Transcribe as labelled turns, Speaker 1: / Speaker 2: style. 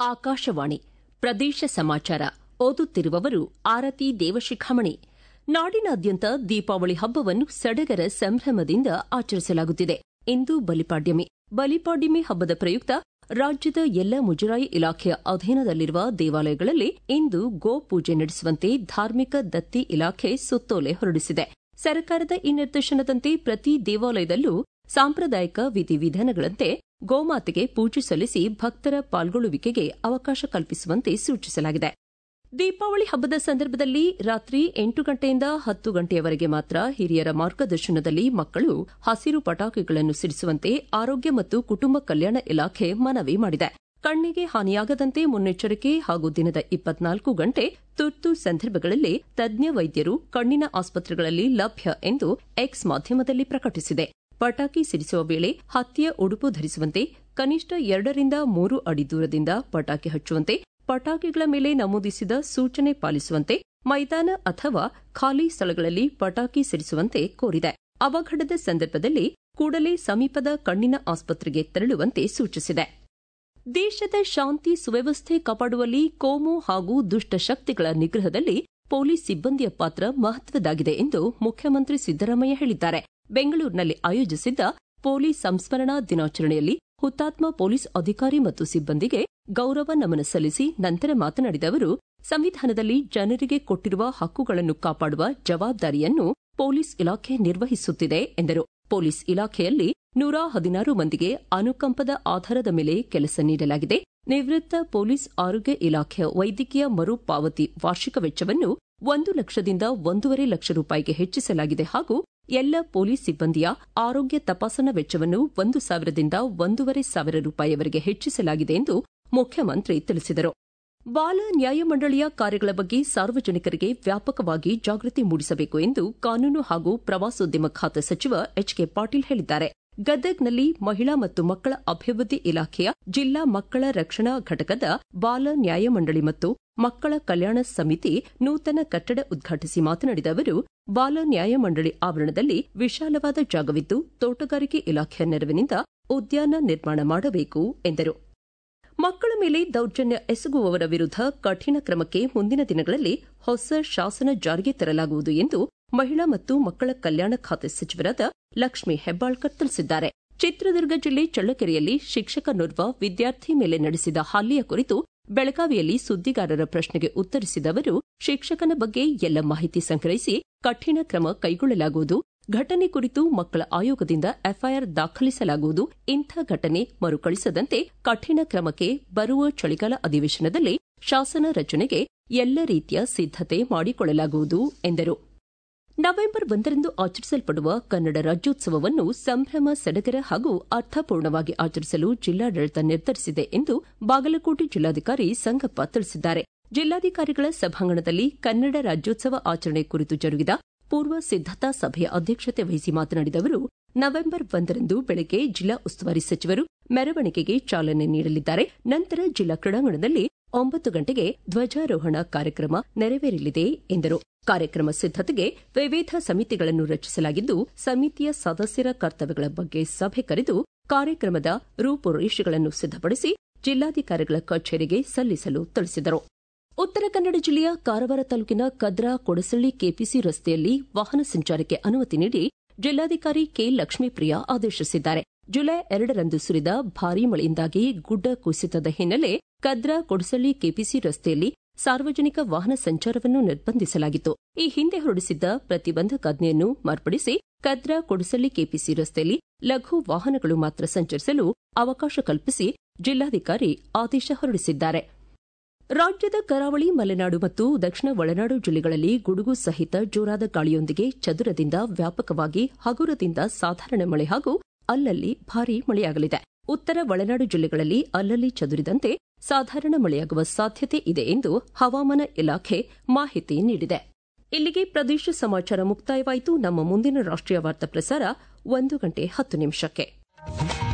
Speaker 1: ಆಕಾಶವಾಣಿ ಪ್ರದೇಶ ಸಮಾಚಾರ ಓದುತ್ತಿರುವವರು ಆರತಿ ದೇವಶಿಖಾಮಣಿ ನಾಡಿನಾದ್ಯಂತ ದೀಪಾವಳಿ ಹಬ್ಬವನ್ನು ಸಡಗರ ಸಂಭ್ರಮದಿಂದ ಆಚರಿಸಲಾಗುತ್ತಿದೆ ಇಂದು ಬಲಿಪಾಡ್ಯಮಿ ಬಲಿಪಾಡ್ಯಮಿ ಹಬ್ಬದ ಪ್ರಯುಕ್ತ ರಾಜ್ಯದ ಎಲ್ಲ ಮುಜರಾಯಿ ಇಲಾಖೆಯ ಅಧೀನದಲ್ಲಿರುವ ದೇವಾಲಯಗಳಲ್ಲಿ ಇಂದು ಗೋ ಪೂಜೆ ನಡೆಸುವಂತೆ ಧಾರ್ಮಿಕ ದತ್ತಿ ಇಲಾಖೆ ಸುತ್ತೋಲೆ ಹೊರಡಿಸಿದೆ ಸರ್ಕಾರದ ಈ ನಿರ್ದೇಶನದಂತೆ ಪ್ರತಿ ದೇವಾಲಯದಲ್ಲೂ ಸಾಂಪ್ರದಾಯಿಕ ವಿಧಿವಿಧಾನಗಳಂತೆ ಗೋಮಾತೆಗೆ ಪೂಜೆ ಸಲ್ಲಿಸಿ ಭಕ್ತರ ಪಾಲ್ಗೊಳ್ಳುವಿಕೆಗೆ ಅವಕಾಶ ಕಲ್ಪಿಸುವಂತೆ ಸೂಚಿಸಲಾಗಿದೆ ದೀಪಾವಳಿ ಹಬ್ಬದ ಸಂದರ್ಭದಲ್ಲಿ ರಾತ್ರಿ ಎಂಟು ಗಂಟೆಯಿಂದ ಹತ್ತು ಗಂಟೆಯವರೆಗೆ ಮಾತ್ರ ಹಿರಿಯರ ಮಾರ್ಗದರ್ಶನದಲ್ಲಿ ಮಕ್ಕಳು ಹಸಿರು ಪಟಾಕಿಗಳನ್ನು ಸಿಡಿಸುವಂತೆ ಆರೋಗ್ಯ ಮತ್ತು ಕುಟುಂಬ ಕಲ್ಯಾಣ ಇಲಾಖೆ ಮನವಿ ಮಾಡಿದೆ ಕಣ್ಣಿಗೆ ಹಾನಿಯಾಗದಂತೆ ಮುನ್ನೆಚ್ಚರಿಕೆ ಹಾಗೂ ದಿನದ ಇಪ್ಪತ್ನಾಲ್ಕು ಗಂಟೆ ತುರ್ತು ಸಂದರ್ಭಗಳಲ್ಲಿ ತಜ್ಞ ವೈದ್ಯರು ಕಣ್ಣಿನ ಆಸ್ಪತ್ರೆಗಳಲ್ಲಿ ಲಭ್ಯ ಎಂದು ಎಕ್ಸ್ ಮಾಧ್ಯಮದಲ್ಲಿ ಪ್ರಕಟಿಸಿದೆ ಪಟಾಕಿ ಸಿಡಿಸುವ ವೇಳೆ ಹತ್ತಿಯ ಉಡುಪು ಧರಿಸುವಂತೆ ಕನಿಷ್ಠ ಎರಡರಿಂದ ಮೂರು ಅಡಿ ದೂರದಿಂದ ಪಟಾಕಿ ಹಚ್ಚುವಂತೆ ಪಟಾಕಿಗಳ ಮೇಲೆ ನಮೂದಿಸಿದ ಸೂಚನೆ ಪಾಲಿಸುವಂತೆ ಮೈದಾನ ಅಥವಾ ಖಾಲಿ ಸ್ಥಳಗಳಲ್ಲಿ ಪಟಾಕಿ ಸಿಡಿಸುವಂತೆ ಕೋರಿದೆ ಅವಘಡದ ಸಂದರ್ಭದಲ್ಲಿ ಕೂಡಲೇ ಸಮೀಪದ ಕಣ್ಣಿನ ಆಸ್ಪತ್ರೆಗೆ ತೆರಳುವಂತೆ ಸೂಚಿಸಿದೆ ದೇಶದ ಶಾಂತಿ ಸುವ್ಯವಸ್ಥೆ ಕಾಪಾಡುವಲ್ಲಿ ಕೋಮು ಹಾಗೂ ದುಷ್ಟ ಶಕ್ತಿಗಳ ನಿಗ್ರಹದಲ್ಲಿ ಪೊಲೀಸ್ ಸಿಬ್ಬಂದಿಯ ಪಾತ್ರ ಮಹತ್ವದಾಗಿದೆ ಎಂದು ಮುಖ್ಯಮಂತ್ರಿ ಸಿದ್ದರಾಮಯ್ಯ ಹೇಳಿದ್ದಾರೆ ಬೆಂಗಳೂರಿನಲ್ಲಿ ಆಯೋಜಿಸಿದ್ದ ಪೊಲೀಸ್ ಸಂಸ್ಮರಣಾ ದಿನಾಚರಣೆಯಲ್ಲಿ ಹುತಾತ್ಮ ಪೊಲೀಸ್ ಅಧಿಕಾರಿ ಮತ್ತು ಸಿಬ್ಬಂದಿಗೆ ಗೌರವ ನಮನ ಸಲ್ಲಿಸಿ ನಂತರ ಮಾತನಾಡಿದ ಅವರು ಸಂವಿಧಾನದಲ್ಲಿ ಜನರಿಗೆ ಕೊಟ್ಟಿರುವ ಹಕ್ಕುಗಳನ್ನು ಕಾಪಾಡುವ ಜವಾಬ್ದಾರಿಯನ್ನು ಪೊಲೀಸ್ ಇಲಾಖೆ ನಿರ್ವಹಿಸುತ್ತಿದೆ ಎಂದರು ಪೊಲೀಸ್ ಇಲಾಖೆಯಲ್ಲಿ ನೂರ ಹದಿನಾರು ಮಂದಿಗೆ ಅನುಕಂಪದ ಆಧಾರದ ಮೇಲೆ ಕೆಲಸ ನೀಡಲಾಗಿದೆ ನಿವೃತ್ತ ಪೊಲೀಸ್ ಆರೋಗ್ಯ ಇಲಾಖೆಯ ವೈದ್ಯಕೀಯ ಮರು ಪಾವತಿ ವಾರ್ಷಿಕ ವೆಚ್ಚವನ್ನು ಒಂದು ಲಕ್ಷದಿಂದ ಒಂದೂವರೆ ಲಕ್ಷ ರೂಪಾಯಿಗೆ ಹೆಚ್ಚಿಸಲಾಗಿದೆ ಹಾಗೂ ಎಲ್ಲ ಪೊಲೀಸ್ ಸಿಬ್ಬಂದಿಯ ಆರೋಗ್ಯ ತಪಾಸಣಾ ವೆಚ್ಚವನ್ನು ಒಂದು ಸಾವಿರದಿಂದ ಒಂದೂವರೆ ಸಾವಿರ ರೂಪಾಯಿವರೆಗೆ ಹೆಚ್ಚಿಸಲಾಗಿದೆ ಎಂದು ಮುಖ್ಯಮಂತ್ರಿ ತಿಳಿಸಿದರು ಬಾಲ ನ್ಯಾಯಮಂಡಳಿಯ ಕಾರ್ಯಗಳ ಬಗ್ಗೆ ಸಾರ್ವಜನಿಕರಿಗೆ ವ್ಯಾಪಕವಾಗಿ ಜಾಗೃತಿ ಮೂಡಿಸಬೇಕು ಎಂದು ಕಾನೂನು ಹಾಗೂ ಪ್ರವಾಸೋದ್ಯಮ ಖಾತೆ ಸಚಿವ ಎಚ್ ಕೆ ಪಾಟೀಲ್ ಹೇಳಿದ್ದಾರೆ ಗದಗ್ನಲ್ಲಿ ಮಹಿಳಾ ಮತ್ತು ಮಕ್ಕಳ ಅಭಿವೃದ್ಧಿ ಇಲಾಖೆಯ ಜಿಲ್ಲಾ ಮಕ್ಕಳ ರಕ್ಷಣಾ ಘಟಕದ ಬಾಲ ನ್ಯಾಯಮಂಡಳಿ ಮತ್ತು ಮಕ್ಕಳ ಕಲ್ಯಾಣ ಸಮಿತಿ ನೂತನ ಕಟ್ಟಡ ಉದ್ಘಾಟಿಸಿ ಮಾತನಾಡಿದ ಅವರು ಬಾಲ ನ್ಯಾಯಮಂಡಳಿ ಆವರಣದಲ್ಲಿ ವಿಶಾಲವಾದ ಜಾಗವಿದ್ದು ತೋಟಗಾರಿಕೆ ಇಲಾಖೆಯ ನೆರವಿನಿಂದ ಉದ್ಯಾನ ನಿರ್ಮಾಣ ಮಾಡಬೇಕು ಎಂದರು ಮಕ್ಕಳ ಮೇಲೆ ದೌರ್ಜನ್ಯ ಎಸಗುವವರ ವಿರುದ್ಧ ಕಠಿಣ ಕ್ರಮಕ್ಕೆ ಮುಂದಿನ ದಿನಗಳಲ್ಲಿ ಹೊಸ ಶಾಸನ ಜಾರಿಗೆ ತರಲಾಗುವುದು ಎಂದು ಮಹಿಳಾ ಮತ್ತು ಮಕ್ಕಳ ಕಲ್ಯಾಣ ಖಾತೆ ಸಚಿವರಾದ ಲಕ್ಷ್ಮೀ ಹೆಬ್ಬಾಳ್ಕರ್ ತಿಳಿಸಿದ್ದಾರೆ ಚಿತ್ರದುರ್ಗ ಜಿಲ್ಲೆ ಚಳ್ಳಕೆರೆಯಲ್ಲಿ ಶಿಕ್ಷಕನೋರ್ವ ವಿದ್ಯಾರ್ಥಿ ಮೇಲೆ ನಡೆಸಿದ ಹಲ್ಲೆಯ ಕುರಿತು ಬೆಳಗಾವಿಯಲ್ಲಿ ಸುದ್ದಿಗಾರರ ಪ್ರಶ್ನೆಗೆ ಉತ್ತರಿಸಿದ ಅವರು ಶಿಕ್ಷಕನ ಬಗ್ಗೆ ಎಲ್ಲ ಮಾಹಿತಿ ಸಂಗ್ರಹಿಸಿ ಕಠಿಣ ಕ್ರಮ ಕೈಗೊಳ್ಳಲಾಗುವುದು ಘಟನೆ ಕುರಿತು ಮಕ್ಕಳ ಆಯೋಗದಿಂದ ಎಫ್ಐಆರ್ ದಾಖಲಿಸಲಾಗುವುದು ಇಂಥ ಘಟನೆ ಮರುಕಳಿಸದಂತೆ ಕಠಿಣ ಕ್ರಮಕ್ಕೆ ಬರುವ ಚಳಿಗಾಲ ಅಧಿವೇಶನದಲ್ಲಿ ಶಾಸನ ರಚನೆಗೆ ಎಲ್ಲ ರೀತಿಯ ಸಿದ್ದತೆ ಮಾಡಿಕೊಳ್ಳಲಾಗುವುದು ಎಂದರು ನವೆಂಬರ್ ಒಂದರಂದು ಆಚರಿಸಲ್ಪಡುವ ಕನ್ನಡ ರಾಜ್ಯೋತ್ಸವವನ್ನು ಸಂಭ್ರಮ ಸಡಗರ ಹಾಗೂ ಅರ್ಥಪೂರ್ಣವಾಗಿ ಆಚರಿಸಲು ಜಿಲ್ಲಾಡಳಿತ ನಿರ್ಧರಿಸಿದೆ ಎಂದು ಬಾಗಲಕೋಟೆ ಜಿಲ್ಲಾಧಿಕಾರಿ ಸಂಗಪ್ಪ ತಿಳಿಸಿದ್ದಾರೆ ಜಿಲ್ಲಾಧಿಕಾರಿಗಳ ಸಭಾಂಗಣದಲ್ಲಿ ಕನ್ನಡ ರಾಜ್ಯೋತ್ಸವ ಆಚರಣೆ ಕುರಿತು ಜರುಗಿದ ಪೂರ್ವ ಸಿದ್ದತಾ ಸಭೆಯ ಅಧ್ಯಕ್ಷತೆ ವಹಿಸಿ ಮಾತನಾಡಿದ ಅವರು ನವೆಂಬರ್ ಒಂದರಂದು ಬೆಳಗ್ಗೆ ಜಿಲ್ಲಾ ಉಸ್ತುವಾರಿ ಸಚಿವರು ಮೆರವಣಿಗೆಗೆ ಚಾಲನೆ ನೀಡಲಿದ್ದಾರೆ ನಂತರ ಜಿಲ್ಲಾ ಕ್ರೀಡಾಂಗಣದಲ್ಲಿ ಒಂಬತ್ತು ಗಂಟೆಗೆ ಧ್ವಜಾರೋಹಣ ಕಾರ್ಯಕ್ರಮ ನೆರವೇರಲಿದೆ ಎಂದರು ಕಾರ್ಯಕ್ರಮ ಸಿದ್ದತೆಗೆ ವಿವಿಧ ಸಮಿತಿಗಳನ್ನು ರಚಿಸಲಾಗಿದ್ದು ಸಮಿತಿಯ ಸದಸ್ಯರ ಕರ್ತವ್ಯಗಳ ಬಗ್ಗೆ ಸಭೆ ಕರೆದು ಕಾರ್ಯಕ್ರಮದ ರೂಪುರೇಷೆಗಳನ್ನು ಸಿದ್ದಪಡಿಸಿ ಜಿಲ್ಲಾಧಿಕಾರಿಗಳ ಕಚೇರಿಗೆ ಸಲ್ಲಿಸಲು ತಿಳಿಸಿದರು ಉತ್ತರ ಕನ್ನಡ ಜಿಲ್ಲೆಯ ಕಾರವಾರ ತಾಲೂಕಿನ ಕದ್ರಾ ಕೊಡಸಳ್ಳಿ ಕೆಪಿಸಿ ರಸ್ತೆಯಲ್ಲಿ ವಾಹನ ಸಂಚಾರಕ್ಕೆ ಅನುಮತಿ ನೀಡಿ ಜಿಲ್ಲಾಧಿಕಾರಿ ಕೆ ಲಕ್ಷ್ಮೀಪ್ರಿಯಾ ಆದೇಶಿಸಿದ್ದಾರೆ ಜುಲೈ ಎರಡರಂದು ಸುರಿದ ಭಾರೀ ಮಳೆಯಿಂದಾಗಿ ಗುಡ್ಡ ಕುಸಿತದ ಹಿನ್ನೆಲೆ ಕದ್ರಾ ಕೊಡಸಳ್ಳಿ ಕೆಪಿಸಿ ರಸ್ತೆಯಲ್ಲಿ ಸಾರ್ವಜನಿಕ ವಾಹನ ಸಂಚಾರವನ್ನು ನಿರ್ಬಂಧಿಸಲಾಗಿತ್ತು ಈ ಹಿಂದೆ ಹೊರಡಿಸಿದ್ದ ಪ್ರತಿಬಂಧಕಾಜ್ಞೆಯನ್ನು ಮಾರ್ಪಡಿಸಿ ಕದ್ರಾ ಕೊಡಸಳ್ಳಿ ಕೆಪಿಸಿ ರಸ್ತೆಯಲ್ಲಿ ಲಘು ವಾಹನಗಳು ಮಾತ್ರ ಸಂಚರಿಸಲು ಅವಕಾಶ ಕಲ್ಪಿಸಿ ಜಿಲ್ಲಾಧಿಕಾರಿ ಆದೇಶ ಹೊರಡಿಸಿದ್ದಾರೆ ರಾಜ್ಯದ ಕರಾವಳಿ ಮಲೆನಾಡು ಮತ್ತು ದಕ್ಷಿಣ ಒಳನಾಡು ಜಿಲ್ಲೆಗಳಲ್ಲಿ ಗುಡುಗು ಸಹಿತ ಜೋರಾದ ಗಾಳಿಯೊಂದಿಗೆ ಚದುರದಿಂದ ವ್ಯಾಪಕವಾಗಿ ಹಗುರದಿಂದ ಸಾಧಾರಣ ಮಳೆ ಹಾಗೂ ಅಲ್ಲಲ್ಲಿ ಭಾರೀ ಮಳೆಯಾಗಲಿದೆ ಉತ್ತರ ಒಳನಾಡು ಜಿಲ್ಲೆಗಳಲ್ಲಿ ಅಲ್ಲಲ್ಲಿ ಚದುರಿದಂತೆ ಸಾಧಾರಣ ಮಳೆಯಾಗುವ ಸಾಧ್ಯತೆ ಇದೆ ಎಂದು ಹವಾಮಾನ ಇಲಾಖೆ ಮಾಹಿತಿ ನೀಡಿದೆ ಇಲ್ಲಿಗೆ ಪ್ರದೇಶ ಸಮಾಚಾರ ಮುಕ್ತಾಯವಾಯಿತು ನಮ್ಮ ಮುಂದಿನ ರಾಷ್ಟೀಯ ವಾರ್ತಾ ಪ್ರಸಾರ ಒಂದು ಗಂಟೆ ಹತ್ತು ನಿಮಿಷಕ್ಕೆ